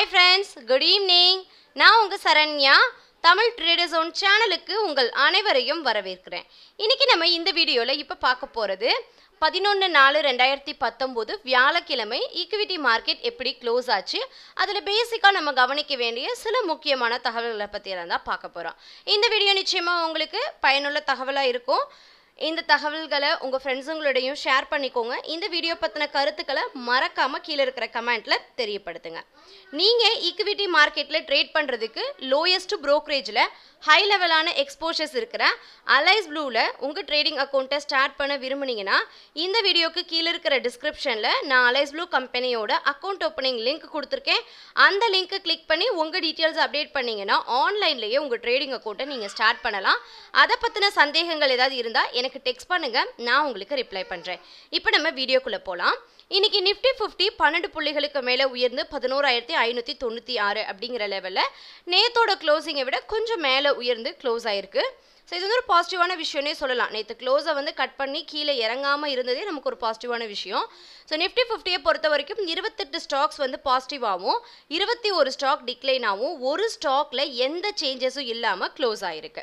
hi friends good evening நான் உங்கள் Saranya Tamil trader zone சேனலுக்கு உங்கள் அனைவரையும் வரவேற்கிறேன் இன்னைக்கு நம்ம இந்த வீடியோவில் இப்போ பார்க்க போகிறது பதினொன்று நாலு ரெண்டாயிரத்தி பத்தொம்போது வியாழக்கிழமை ஈக்விட்டி மார்க்கெட் எப்படி க்ளோஸ் ஆச்சு அதில் பேசிக்காக நம்ம கவனிக்க வேண்டிய சில முக்கியமான தகவல்களை பற்றி தான் பார்க்க போகிறோம் இந்த வீடியோ நிச்சயமாக உங்களுக்கு பயனுள்ள தகவலாக இருக்கும் இந்த தகவல்களை உங்கள் ஃப்ரெண்ட்ஸுங்களோடையும் ஷேர் பண்ணிக்கோங்க இந்த வீடியோ பற்றின கருத்துக்களை மறக்காமல் கீழே இருக்கிற கமெண்ட்டில் தெரியப்படுத்துங்க நீங்கள் ஈக்விட்டி மார்க்கெட்டில் ட்ரேட் பண்ணுறதுக்கு லோயஸ்ட் ப்ரோக்கரேஜில் ஹை லெவலான எக்ஸ்போஷர்ஸ் இருக்கிற அலைஸ் ப்ளூவில் உங்கள் ட்ரேடிங் அக்கௌண்ட்டை ஸ்டார்ட் பண்ண விரும்புனீங்கன்னா இந்த வீடியோக்கு கீழே இருக்கிற டிஸ்கிரிப்ஷனில் நான் அலைஸ் ப்ளூ கம்பெனியோட அக்கௌண்ட் ஓப்பனிங் லிங்க் கொடுத்துருக்கேன் அந்த லிங்க்கை கிளிக் பண்ணி உங்கள் டீட்டெயில்ஸ் அப்டேட் பண்ணீங்கன்னா ஆன்லைன்லேயே உங்கள் ட்ரேடிங் அக்கௌண்ட்டை நீங்கள் ஸ்டார்ட் பண்ணலாம் அதை பற்றின சந்தேகங்கள் ஏதாவது இருந்தால் எனக்கு டெக்ஸ்ட் பண்ணுங்கள் நான் உங்களுக்கு ரிப்ளை பண்ணுறேன் இப்போ நம்ம வீடியோக்குள்ளே போகலாம் இன்னைக்கு நிஃப்டி ஃபிஃப்டி பன்னெண்டு புள்ளிகளுக்கு மேலே உயர்ந்து பதினோராயிரத்தி ஐநூற்றி தொண்ணூற்றி ஆறு அப்படிங்கிற லெவலில் நேத்தோட க்ளோசிங்கை விட கொஞ்சம் மேலே உயர்ந்து க்ளோஸ் ஆயிருக்கு ஸோ இது வந்து ஒரு பாசிட்டிவான விஷயம்னே சொல்லலாம் நேற்று க்ளோஸை வந்து கட் பண்ணி கீழே இறங்காமல் இருந்ததே நமக்கு ஒரு பாசிட்டிவான விஷயம் ஸோ நிஃப்டி ஃபிஃப்டியை பொறுத்த வரைக்கும் இருபத்தெட்டு ஸ்டாக்ஸ் வந்து பாசிட்டிவாகவும் இருபத்தி ஒரு ஸ்டாக் டிக்ளைனாகவும் ஒரு ஸ்டாக்ல எந்த சேஞ்சஸும் இல்லாமல் க்ளோஸ் ஆயிருக்கு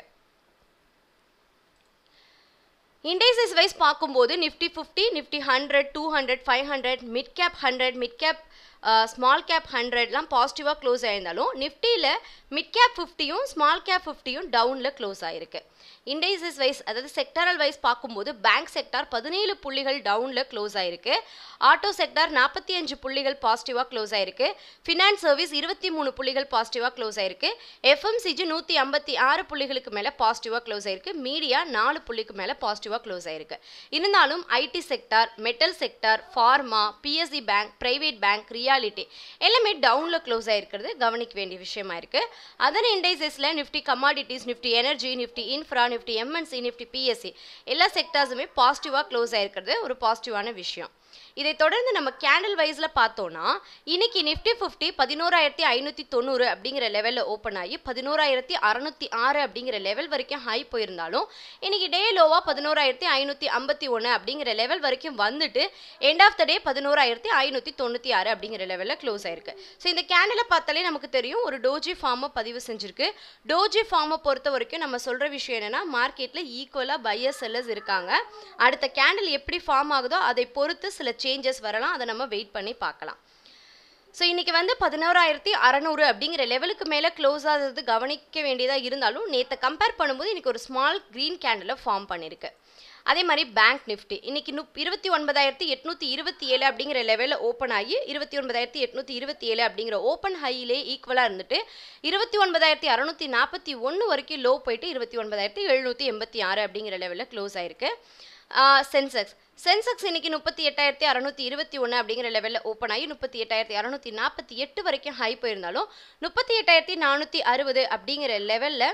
இண்டெக்ஸஸ் வைஸ் பார்க்கும்போது Nifty fifty Nifty hundred two hundred five hundred mid cap hundred mid cap small cap ஹண்ட்ரட்லாம் பாசிட்டிவாக க்ளோஸ் ஆயிருந்தாலும் நிஃப்டியில் மிட் கேப் ஃபிஃப்டியும் ஸ்மால் கேப் ஃபிஃப்டியும் டவுனில் க்ளோஸ் ஆயிருக்கு இண்டெக்ஸஸ் வைஸ் அதாவது செக்டரல் வைஸ் பார்க்கும்போது பேங்க் செக்டார் பதினேழு புள்ளிகள் டவுனில் க்ளோஸ் ஆயிருக்கு ஆட்டோ செக்டார் நாற்பத்தி அஞ்சு புள்ளிகள் பாசிட்டிவாக க்ளோஸ் ஆயிருக்கு ஃபினான்ஸ் சர்வீஸ் இருபத்தி மூணு புள்ளிகள் பாசிட்டிவாக க்ளோஸ் ஆயிருக்கு எஃப்எம்சிஜி நூற்றி ஐம்பத்தி ஆறு புள்ளிகளுக்கு மேலே பாசிட்டிவாக க்ளோஸ் ஆயிருக்கு மீடியா நாலு புள்ளிக்கு மேலே பாசிட்டிவாக க்ளோஸ் ஆயிருக்கு இருந்தாலும் IT sector metal sector pharma PSC bank private bank realty எல்லாமே டவுனில் க்ளோஸ் ஆயிருக்கிறது கவனிக்க வேண்டிய விஷயமா இருக்கு அதன் இண்டைசஸில் Nifty commodities Nifty energy Nifty infra Nifty MNC Nifty PSC எல்லா செக்டார்ஸுமே பாசிட்டிவாக க்ளோஸ் ஆயிருக்கிறது ஒரு பாசிட்டிவான விஷயம் இதை தொடர்ந்து நம்ம கேண்டில் வைஸில் பார்த்தோம்னா இன்னைக்கு நிஃப்டி ஃபிஃப்டி பதினோராயிரத்தி ஐநூற்றி தொண்ணூறு அப்படிங்கிற லெவலில் ஓப்பன் ஆகி பதினோராயிரத்தி அறநூற்றி ஆறு அப்படிங்கிற லெவல் வரைக்கும் ஹை போயிருந்தாலும் இன்னைக்கு டே லோவாக பதினோராயிரத்தி ஐநூற்றி ஐம்பத்தி ஒன்று அப்படிங்கிற லெவல் வரைக்கும் வந்துட்டு எண்ட் ஆஃப் த டே பதினோராயிரத்தி ஐநூற்றி தொண்ணூற்றி ஆறு அப்படிங்கிற லெவலில் க்ளோஸ் ஆயிருக்கு ஸோ இந்த கேண்டிலை பார்த்தாலே நமக்கு தெரியும் ஒரு டோஜி ஃபார்மை பதிவு செஞ்சிருக்கு டோஜி ஃபார்மை பொறுத்த வரைக்கும் நம்ம சொல்கிற விஷயம் என்னென்னா மார்க்கெட்டில் ஈக்குவலாக பையர் செல்லர்ஸ் இருக்காங்க அடுத்த கேண்டில் எப்படி ஃபார்ம் ஆகுதோ அதை பொறுத்து சில சேஞ்சஸ் வரலாம் அதை நம்ம வெயிட் பண்ணி பார்க்கலாம் ஸோ இன்றைக்கி வந்து பதினோராயிரத்தி அறநூறு அப்படிங்கிற லெவலுக்கு மேலே க்ளோஸ் ஆகிறது கவனிக்க வேண்டியதாக இருந்தாலும் நேற்றை கம்பேர் பண்ணும்போது இன்றைக்கி ஒரு ஸ்மால் க்ரீன் கேண்டில் ஃபார்ம் பண்ணியிருக்கு அதே மாதிரி பேங்க் நிஃப்டி இன்னைக்கு நுப் இருபத்தி ஒன்பதாயிரத்தி எட்நூற்றி இருபத்தி ஏழு அப்படிங்கிற லெவலில் ஓப்பன் ஆகி இருபத்தி ஒன்பதாயிரத்தி எட்நூற்றி இருபத்தி ஏழு அப்படிங்கிற ஓப்பன் ஹையிலே ஈக்குவலாக இருந்துட்டு இருபத்தி ஒன்பதாயிரத்தி அறநூற்றி நாற்பத்தி ஒன்று வரைக்கும் லோ போயிட்டு இருபத்தி ஒன்பதாயிரத்தி எழுநூற்றி எண்பத்தி ஆறு அப்படிங்கிற லெவலில் க்ளோஸ் ஆயிருக்கு சென்செக்ஸ் சென்செக்ஸ் இன்னைக்கு முப்பத்தி எட்டாயிரத்தி அறநூற்றி இருபத்தி ஒன்று அப்படிங்கிற லெவலில் ஓப்பன் ஆகி முப்பத்தி எட்டாயிரத்தி அறநூற்றி நாற்பத்தி எட்டு வரைக்கும் ஹை போயிருந்தாலும் முப்பத்தி எட்டாயிரத்தி நானூற்றி அறுபது அப்படிங்கிற லெவலில்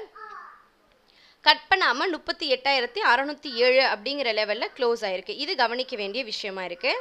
கட் பண்ணாமல் முப்பத்தி எட்டாயிரத்தி அறநூற்றி ஏழு அப்படிங்கிற லெவலில் க்ளோஸ் ஆயிருக்கு இது கவனிக்க வேண்டிய விஷயமா இருக்கு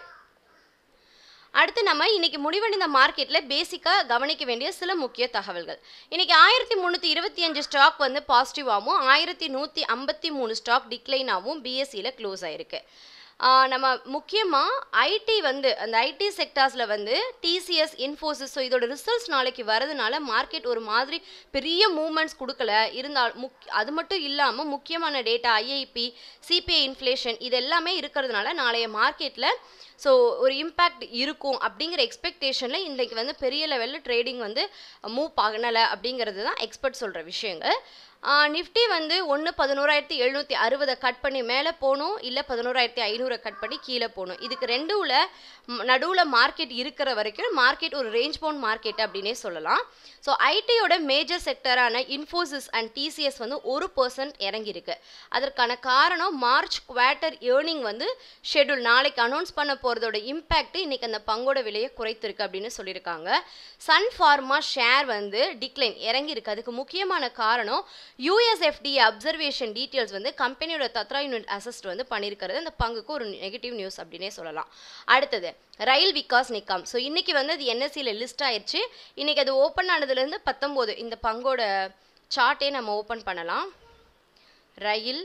அடுத்து நம்ம இன்னைக்கு முடிவடைந்த மார்க்கெட்டில் பேசிக்காக கவனிக்க வேண்டிய சில முக்கிய தகவல்கள் இன்னைக்கு ஆயிரத்தி முந்நூற்றி இருபத்தி அஞ்சு ஸ்டாக் வந்து பாசிட்டிவாகவும் ஆயிரத்தி நூற்றி ஐம்பத்தி மூணு ஸ்டாக் டிக்ளைனாகவும் பிஎஸ்சியில் க்ளோஸ் ஆயிருக்கு நம்ம முக்கியமாக ஐடி வந்து அந்த ஐடி செக்டார்ஸில் வந்து டிசிஎஸ் இன்ஃபோசிஸ் ஸோ இதோட ரிசல்ட்ஸ் நாளைக்கு வரதுனால மார்க்கெட் ஒரு மாதிரி பெரிய மூமெண்ட்ஸ் கொடுக்கல இருந்தால் முக் அது மட்டும் இல்லாமல் முக்கியமான டேட்டா ஐஐபி சிபிஐ இன்ஃப்ளேஷன் இது எல்லாமே இருக்கிறதுனால நாளைய மார்க்கெட்டில் ஸோ ஒரு இம்பேக்ட் இருக்கும் அப்படிங்கிற எக்ஸ்பெக்டேஷனில் இன்றைக்கு வந்து பெரிய லெவலில் ட்ரேடிங் வந்து மூவ் பண்ணலை அப்படிங்கிறது தான் எக்ஸ்பர்ட் சொல்கிற விஷயங்கள் நிஃப்டி வந்து ஒன்று பதினோராயிரத்தி எழுநூற்றி அறுபதை கட் பண்ணி மேலே போகணும் இல்லை பதினோராயிரத்தி ஐநூறை கட் பண்ணி கீழே போகணும் இதுக்கு ரெண்டுல நடுவில் மார்க்கெட் இருக்கிற வரைக்கும் மார்க்கெட் ஒரு ரேஞ்ச் பவுண்ட் மார்க்கெட் அப்படின்னே சொல்லலாம் ஸோ ஐடியோட மேஜர் செக்டரான இன்ஃபோசிஸ் அண்ட் டிசிஎஸ் வந்து ஒரு பர்சன்ட் இறங்கியிருக்கு அதற்கான காரணம் மார்ச் குவார்ட்டர் ஏர்னிங் வந்து ஷெடியூல் நாளைக்கு அனௌன்ஸ் பண்ண போகிறதோட இம்பேக்ட் இன்னைக்கு அந்த பங்கோட விலையை குறைத்திருக்கு அப்படின்னு சொல்லியிருக்காங்க சன் ஃபார்மா ஷேர் வந்து டிக்ளைன் இறங்கியிருக்கு அதுக்கு முக்கியமான காரணம் யூஎஸ்எஃப்டி அப்சர்வேஷன் டீட்டெயில்ஸ் வந்து கம்பெனியோட தத்ரா யூனிட் அசஸ்ட் வந்து பண்ணியிருக்கிறது அந்த பங்குக்கு ஒரு நெகட்டிவ் நியூஸ் அப்படின்னே சொல்லலாம் அடுத்தது ரயில் விகாஸ் நிக்காம் ஸோ இன்னைக்கு வந்து அது என்எஸ்சியில் லிஸ்ட் ஆயிடுச்சு இன்னைக்கு அது ஓப்பன் ஆனதுலேருந்து பத்தொம்போது இந்த பங்கோட சார்ட்டே நம்ம ஓப்பன் பண்ணலாம் ரயில்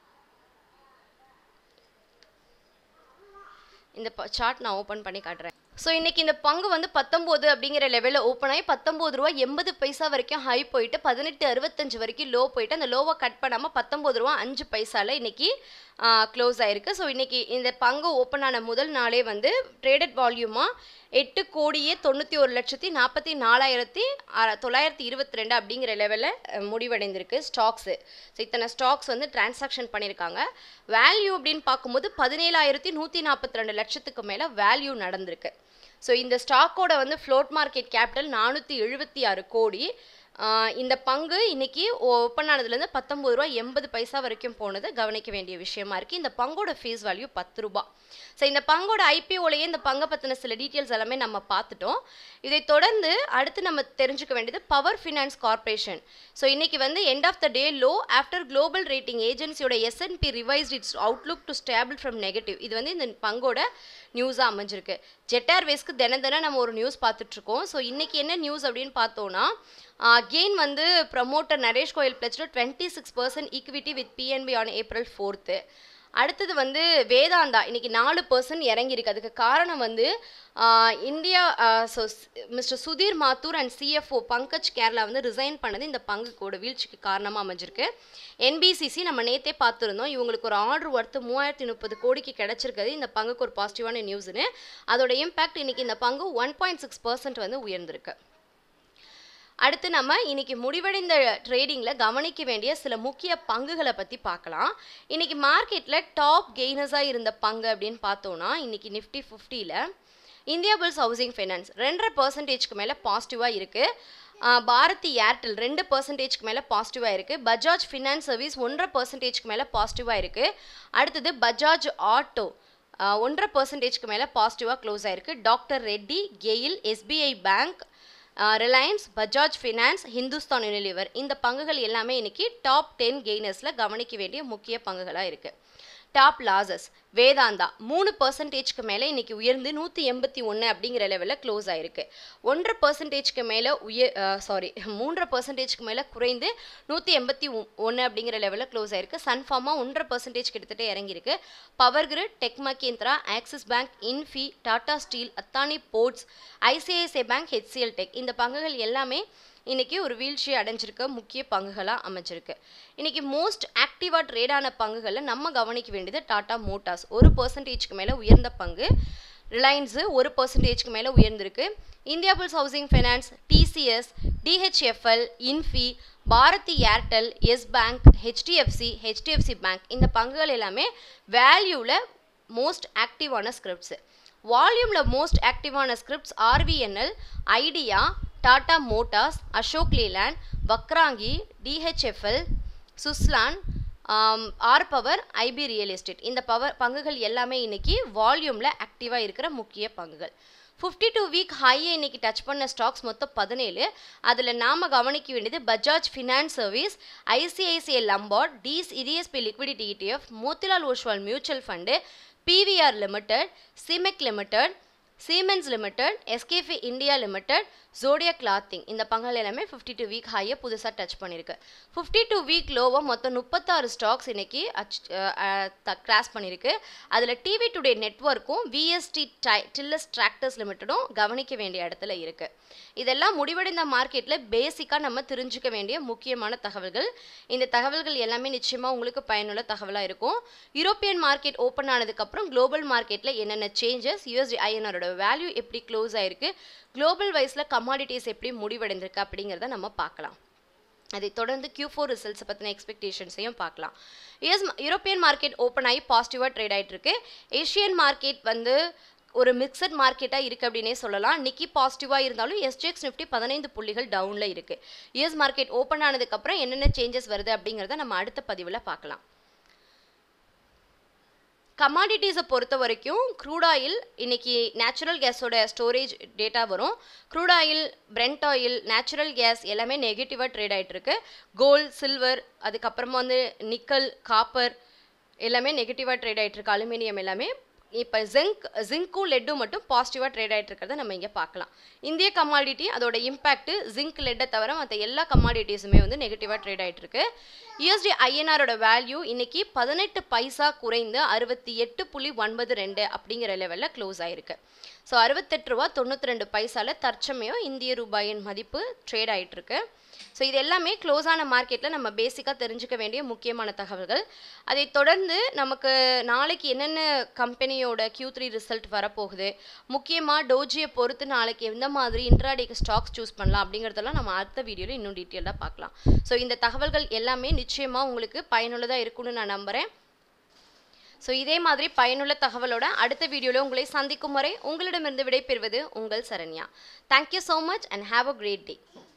இந்த சார்ட் நான் ஓப்பன் பண்ணி காட்டுறேன் ஸோ இன்னைக்கு இந்த பங்கு வந்து பத்தொம்போது அப்படிங்கிற லெவலில் ஓப்பன் ஆகி பத்தொம்போது ரூபா எண்பது பைசா வரைக்கும் ஹை போயிட்டு பதினெட்டு அறுபத்தஞ்சு வரைக்கும் லோ போயிட்டு அந்த லோவை கட் பண்ணாமல் பத்தொம்போது ரூபா அஞ்சு பைசால இன்னைக்கு க்ளோஸ் ஆயிருக்கு ஸோ இன்னைக்கு இந்த பங்கு ஓப்பன் ஆன முதல் நாளே வந்து ட்ரேடட் வால்யூமாக எட்டு கோடியே தொண்ணூற்றி ஒரு லட்சத்தி நாற்பத்தி நாலாயிரத்தி அ- தொள்ளாயிரத்தி இருபத்தி ரெண்டு அப்படிங்கிற லெவலில் முடிவடைந்திருக்கு ஸ்டாக்ஸு ஸோ இத்தனை ஸ்டாக்ஸ் வந்து டிரான்சாக்ஷன் பண்ணியிருக்காங்க வேல்யூ அப்படின்னு பார்க்கும்போது பதினேழாயிரத்தி நூற்றி நாற்பத்தி ரெண்டு லட்சத்துக்கு மேலே வேல்யூ நடந்திருக்கு ஸோ இந்த ஸ்டாக்கோட வந்து ஃப்ளோட் மார்க்கெட் கேபிட்டல் நானூற்றி எழுபத்தி ஆறு கோடி ஆஹ் இந்த பங்கு இன்னைக்கு ஓப்பன் ஆனதுலேருந்து பத்தொம்பது ரூபா எண்பது பைசா வரைக்கும் போனது கவனிக்க வேண்டிய விஷயமா இருக்குது இந்த பங்கோட ஃபேஸ் வேல்யூ பத்து ரூபா ஸோ இந்த பங்கோட ஐபிஓலையே இந்த பங்கை பற்றின சில டீட்டெயில்ஸ் எல்லாமே நம்ம பார்த்துட்டோம் இதை தொடர்ந்து அடுத்து நம்ம தெரிஞ்சுக்க வேண்டியது பவர் ஃபினான்ஸ் கார்ப்பரேஷன் ஸோ இன்னைக்கு வந்து end of the day low after global rating ஏஜென்சியோட S&P revised its outlook to stable from negative இது வந்து இந்த பங்கோட நியூஸாக அமைஞ்சிருக்கு ஜெட் ஏர்வேஸ்க்கு தினம் தினம் நம்ம ஒரு நியூஸ் பார்த்துட்ருக்கோம் ஸோ இன்னைக்கு என்ன நியூஸ் அப்படின்னு பார்த்தோன்னா கெயின் வந்து ப்ரமோட்டர் நரேஷ் கோயல் பிளச்சில் twenty six percent equity with PNB on April fourth அடுத்தது வந்து வேதாந்தா இன்னைக்கு நாலு பர்சன்ட் இறங்கியிருக்கு அதுக்கு காரணம் வந்து ஆஹ், India so mister Sudhir Mathur and CFO Pankaj Kerala வந்து ரிசைன் பண்ணது இந்த பங்குக்கோட வீழ்ச்சிக்கு காரணமாக அமைஞ்சிருக்கு என்பிசிசி நம்ம நேத்தே பார்த்துருந்தோம் இவங்களுக்கு ஒரு ஆர்டர் ஒர்த்து மூவாயிரத்தி முப்பது கோடிக்கு கிடைச்சிருக்குது இந்த பங்குக்கு ஒரு பாசிட்டிவான நியூஸ்னு அதோட இம்பாக்ட் இன்னைக்கு இந்த பங்கு ஒன் பாயிண்ட் சிக்ஸ் பர்சன்ட் வந்து உயர்ந்திருக்கு அடுத்து நம்ம இன்னைக்கு முடிவடைந்த ட்ரேடிங்கில் கவனிக்க வேண்டிய சில முக்கிய பங்குகளை பற்றி பார்க்கலாம் இன்னைக்கு மார்க்கெட்டில் டாப் கெய்னஸாக இருந்த பங்கு அப்படின்னு பார்த்தோன்னா இன்னைக்கு நிஃப்டி ஃபிஃப்டியில் இந்தியா புல்ஸ் ஹவுசிங் ஃபைனான்ஸ் ரெண்டரை பர்சன்டேஜ்க்கு மேலே பாசிட்டிவாக இருக்குது பாரதி ஏர்டெல் ரெண்டு பர்சன்டேஜ்க்கு மேலே பாசிட்டிவாக இருக்குது பஜாஜ் ஃபினான்ஸ் சர்வீஸ் ஒன்றரை பர்சன்டேஜ்க்கு மேலே பாசிட்டிவாக இருக்குது அடுத்தது பஜாஜ் ஆட்டோ ஆஹ் ஒன்றரை பர்சன்டேஜ்க்கு மேலே பாசிட்டிவாக க்ளோஸ் ஆயிருக்கு doctor Reddy GAIL SBI bank Reliance Bajaj finance Hindustan Unilever இந்த பங்குகள் எல்லாமே இன்னைக்கு டாப் டென் கெய்னர்ஸில் கவனிக்க வேண்டிய முக்கிய பங்குகளாக இருக்குது டாப் லாசஸ் வேதாந்தா மூணு பர்சன்டேஜ்க்கு மேலே இன்னைக்கு உயர்ந்து நூற்றி எண்பத்தி ஒன்று அப்படிங்கிற லெவலில் க்ளோஸ் ஆயிருக்கு ஒன்றரை பர்சன்டேஜ்க்கு மேலே உயர் சாரி மூன்றரை பர்சன்டேஜ்க்கு மேலே குறைந்து நூற்றி எண்பத்தி ஒன்று அப்படிங்கிற லெவலில் க்ளோஸ் ஆயிருக்கு சன்ஃபார்மா ஒன்றரை பர்சன்டேஜ் கிட்டத்தட்ட இறங்கியிருக்கு power grid tech Mahindra axis bank Infy Tata steel Adani ports ICICI bank HCL tech இந்த பங்குகள் எல்லாமே இன்னைக்கு ஒரு வீழ்ச்சி அடைஞ்சிருக்க முக்கிய பங்குகளாக அமைஞ்சிருக்கு இன்னைக்கு மோஸ்ட் ஆக்டிவாக ட்ரேட் ஆன பங்குகளில் நம்ம கவனிக்க வேண்டியது டாடா மோட்டார்ஸ் ஒரு பர்சன்டேஜ்க்கு மேலே உயர்ந்த பங்கு ரிலையன்ஸு ஒரு பர்சன்டேஜ்க்கு மேலே உயர்ந்திருக்கு Indiabulls housing finance TCS DHFL Infy Bharti Airtel yes bank HDFC HDFC bank இந்த பங்குகள் எல்லாமே வேல்யூவில் மோஸ்ட் ஆக்டிவான ஸ்கிரிப்ட்ஸு வால்யூமில் மோஸ்ட் ஆக்டிவான scripts RVNL Idea Tata motors Ashok Leyland Vakrangee DHFL Suzlon R power IB real estate இந்த பவர் பங்குகள் எல்லாமே இன்னைக்கு வால்யூமில் ஆக்டிவாக இருக்கிற முக்கிய பங்குகள் ஃபிஃப்டி டூ வீக் ஹையை இன்னைக்கு டச் பண்ண ஸ்டாக்ஸ் மொத்தம் பதினேழு அதில் நாம் கவனிக்க வேண்டியது Bajaj finance service ICICI Lombard டிஸ் EDSP liquidity ETF Motilal Oswal mutual fund PVR limited சிமெக் limited Siemens limited SKF India limited Zodiac clothing இந்த பங்குகள் எல்லாமே ஃபிஃப்டி டூ வீக் ஹையை புதுசாக டச் பண்ணியிருக்கு ஃபிஃப்டி டூ வீக் லோவை மொத்தம் முப்பத்தாறு ஸ்டாக்ஸ் இன்னைக்கு கிராஸ் பண்ணியிருக்கு அதில் டிவி டுடே நெட்ஒர்க்கும் விஎஸ்டி டை டில்லஸ் டிராக்டர்ஸ் லிமிட்டடும் கவனிக்க வேண்டிய இடத்துல இருக்குது இதெல்லாம் முடிவடைந்த மார்க்கெட்டில் பேசிக்காக நம்ம தெரிஞ்சுக்க வேண்டிய முக்கியமான தகவல்கள் இந்த தகவல்கள் எல்லாமே நிச்சயமாக உங்களுக்கு பயனுள்ள தகவலாக இருக்கும் யூரோப்பியன் மார்க்கெட் ஓப்பன் ஆனதுக்கப்புறம் குளோபல் மார்க்கெட்டில் என்னென்ன சேஞ்சஸ் யூஎஸ்டி ஐஎன்ஆரோட வேல்யூ எப்படி க்ளோஸ் ஆயிருக்கு குளோபல் வைஸில் கமாடிட்டிஸ் எப்படி முடிவடைந்திருக்கு அப்படிங்கிறத நம்ம பார்க்கலாம் அதை தொடர்ந்து Q4 ஃபோர் ரிசல்ட்ஸை பற்றின எக்ஸ்பெக்டேஷன்ஸையும் பார்க்கலாம் யூஎஸ் யூரோப்பியன் மார்க்கெட் ஓப்பன் ஆகி பாசிட்டிவாக ட்ரேட் ஆயிட்டு இருக்கு ஏஷியன் மார்க்கெட் வந்து ஒரு மிக்சட் மார்க்கெட்டாக இருக்குது அப்படின்னே சொல்லலாம் நிக்கி பாசிட்டிவாக இருந்தாலும் எஸ்ஜெக்ஸ் நிஃப்டி பதினைந்து புள்ளிகள் டவுனில் இருக்குது யூஎஸ் மார்க்கெட் ஓப்பன் ஆனதுக்கப்புறம் என்னென்ன சேஞ்சஸ் வருது அப்படிங்கிறத நம்ம அடுத்த பதிவில் பார்க்கலாம் கமாடிட்டிஸை பொறுத்த வரைக்கும் க்ரூட் ஆயில் இன்னைக்கு நேச்சுரல் கேஸோட ஸ்டோரேஜ் டேட்டா வரும் crude oil Brent oil natural gas எல்லாமே நெகட்டிவாக ட்ரேட் ஆயிட்டு இருக்கு கோல்ட் சில்வர் அதுக்கப்புறமா வந்து நிக்கல் காப்பர் எல்லாமே நெகட்டிவாக ட்ரேட் ஆயிட்டு இருக்கு அலுமினியம் எல்லாமே இப்போ ஜிங்க் ஜிங்க்கும் லெட்டும் மட்டும் பாசிட்டிவாக ட்ரேட் ஆயிட்டு இருக்கிறத நம்ம இங்கே பார்க்கலாம் இந்திய கமாடிட்டி அதோட இம்பாக்ட் ஜிங்க் லெட்டை தவிர மற்ற எல்லா கமாடிட்டிஸுமே வந்து நெகட்டிவாக ட்ரேட் ஆயிட்டு இருக்கு யூஎஸ்டி ஐஎன்ஆரோட வேல்யூ இன்னைக்கு பதினெட்டு பைசா குறைந்து அறுபத்தி எட்டு புள்ளி ஒன்பது ரெண்டு அப்படிங்கிற லெவலில் க்ளோஸ் ஆயிருக்கு ஸோ அறுபத்தெட்டு ரூபா தொண்ணூற்றி ரெண்டு பைசால தற்சமயம் இந்திய ரூபாயின் மதிப்பு ட்ரேட் ஆயிட்டு இருக்கு ஸோ இது எல்லாமே க்ளோஸ் ஆன மார்க்கெட்டில் நம்ம பேசிக்காக தெரிஞ்சுக்க வேண்டிய முக்கியமான தகவல்கள் அதைத் தொடர்ந்து நமக்கு நாளைக்கு என்னென்ன கம்பெனியோட Q3 த்ரீ ரிசல்ட் வரப்போகுது முக்கியமாக டோஜியை பொறுத்து நாளைக்கு எந்த மாதிரி இன்ட்ராடேக்கு ஸ்டாக்ஸ் சூஸ் பண்ணலாம் அப்படிங்கிறதெல்லாம் நம்ம அடுத்த வீடியோவில் இன்னும் டீட்டெயிலாக பார்க்கலாம் ஸோ இந்த தகவல்கள் எல்லாமே நிச்சயமாக உங்களுக்கு பயனுள்ளதாக இருக்கும்னு நான் நம்புகிறேன் ஸோ இதே மாதிரி பயனுள்ள தகவலோட அடுத்த வீடியோவில் உங்களை சந்திக்கும் வரை உங்களிடமிருந்து விடைபெறுவது உங்கள் Saranya thank you so much and have a great day